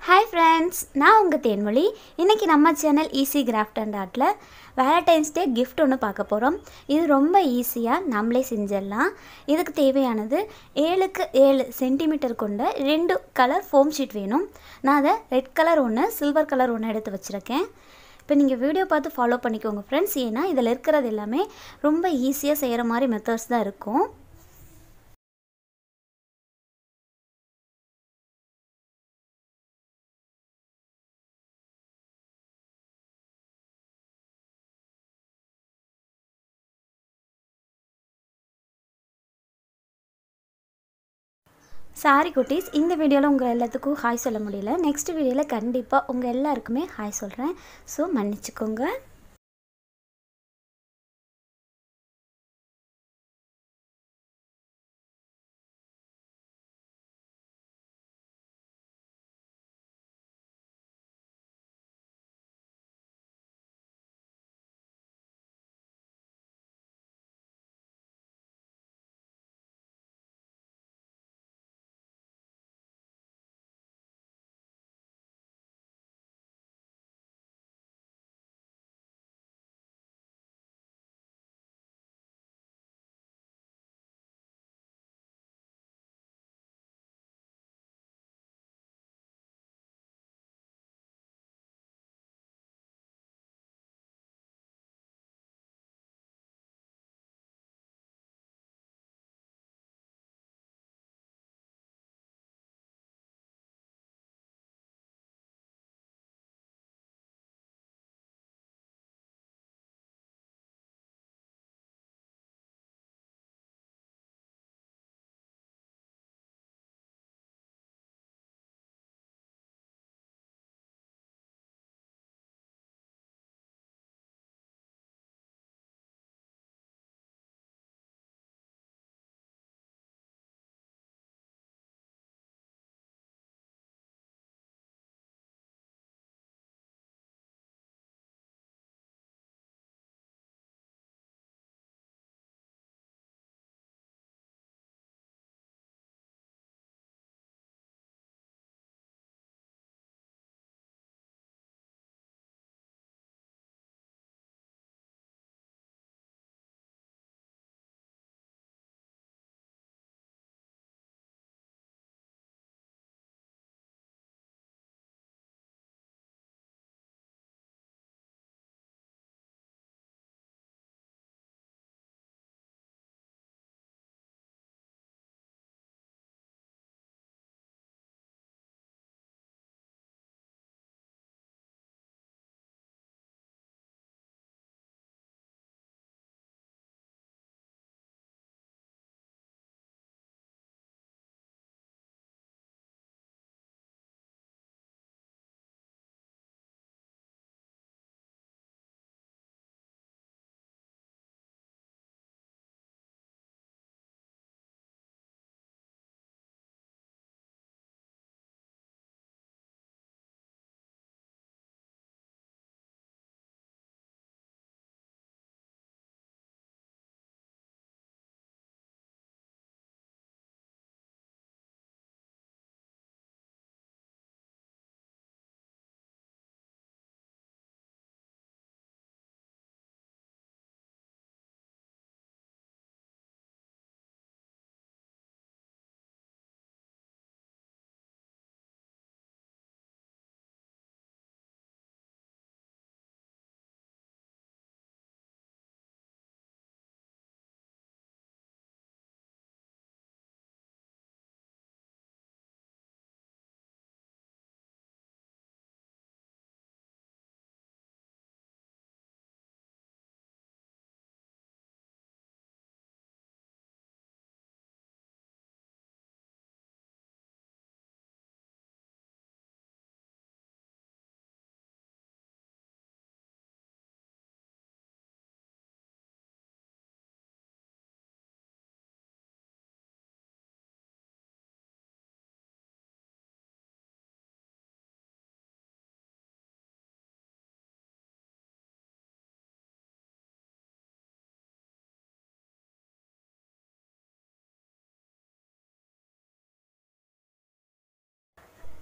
hi friends நான் உங்கள் தேன்மொழி இன்றைக்கி நம்ம சேனல் ஈஸி கிராஃப்ட் அண்ட் ஆர்ட்டில் வேலண்டைன்ஸ் டே கிஃப்ட் ஒன்று பார்க்க போகிறோம் இது ரொம்ப ஈஸியாக நம்மளே செஞ்சிடலாம் இதுக்கு தேவையானது ஏழுக்கு ஏழு சென்டிமீட்டர் கொண்ட ரெண்டு கலர் ஃபோம் ஷீட் வேணும் நான் அதை ரெட் கலர் ஒன்று சில்வர் கலர் ஒன்று எடுத்து வச்சுருக்கேன் இப்போ நீங்கள் வீடியோ பார்த்து ஃபாலோ பண்ணிக்கோங்க ஃப்ரெண்ட்ஸ் ஏன்னா இதில் இருக்கிறது எல்லாமே ரொம்ப ஈஸியாக செய்கிற மாதிரி மெத்தட்ஸ் தான் இருக்கும் சாரி குட்டீஸ் இந்த வீடியோவில் உங்கள் எல்லாத்துக்கும் ஹாய் சொல்ல முடியல நெக்ஸ்ட் வீடியோவில் கண்டிப்பாக உங்கள் எல்லாருக்குமே ஹாய் சொல்கிறேன் ஸோ மன்னிச்சுக்கோங்க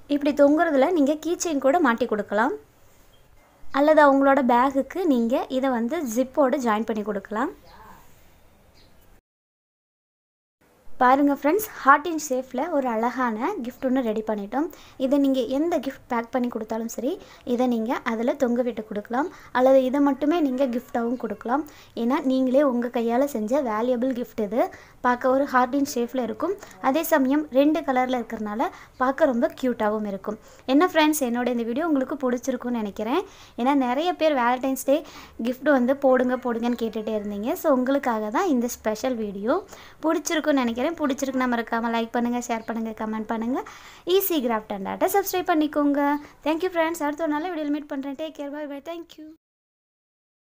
இப்படி தொங்குறதுல நீங்கள் கீச்செயின் கூட மாட்டி கொடுக்கலாம் அல்லது அவங்களோட பேகுக்கு நீங்கள் இதை வந்து ஜிப்போடு ஜாயின் பண்ணி கொடுக்கலாம் பாருங்கள் ஃப்ரெண்ட்ஸ் ஹார்ட் இன் ஷேஃபில் ஒரு அழகான கிஃப்ட் ஒன்று ரெடி பண்ணிட்டோம் இதை நீங்கள் எந்த கிஃப்ட் பேக் பண்ணி கொடுத்தாலும் சரி இதை நீங்கள் அதில் தொங்க விட்டு கொடுக்கலாம் அல்லது இதை மட்டுமே நீங்கள் கிஃப்டாகவும் கொடுக்கலாம் ஏன்னா நீங்களே உங்கள் கையால் செஞ்ச வேல்யூபிள் கிஃப்ட் இது பார்க்க ஒரு ஹார்ட் இன் ஷேஃபில் இருக்கும் அதே சமயம் ரெண்டு கலரில் இருக்கிறனால பார்க்க ரொம்ப க்யூட்டாகவும் இருக்கும் என்ன ஃப்ரெண்ட்ஸ் என்னோட இந்த வீடியோ உங்களுக்கு பிடிச்சிருக்குன்னு நினைக்கிறேன் ஏன்னா நிறைய பேர் வேலண்டைன்ஸ் டே கிஃப்ட் வந்து போடுங்க போடுங்கன்னு கேட்டுகிட்டே இருந்தீங்க ஸோ உங்களுக்காக தான் இந்த ஸ்பெஷல் வீடியோ பிடிச்சிருக்குன்னு நினைக்கிறேன் பிடிச்சிருக்கு நம்ம இருக்காமல் லைக் பண்ணுங்கள் ஷேர் பண்ணுங்கள் கமெண்ட் பண்ணுங்கள் ஈஸி கிராஃப்ட் அண்ட் ஆட்டை சப்ஸ்கிரைப் பண்ணிக்கோங்க தேங்க்யூ ஃப்ரெண்ட்ஸ் அடுத்த ஒரு நல்ல வீடியோவில் மீட் பண்ணுறேன் take care bye bye thank you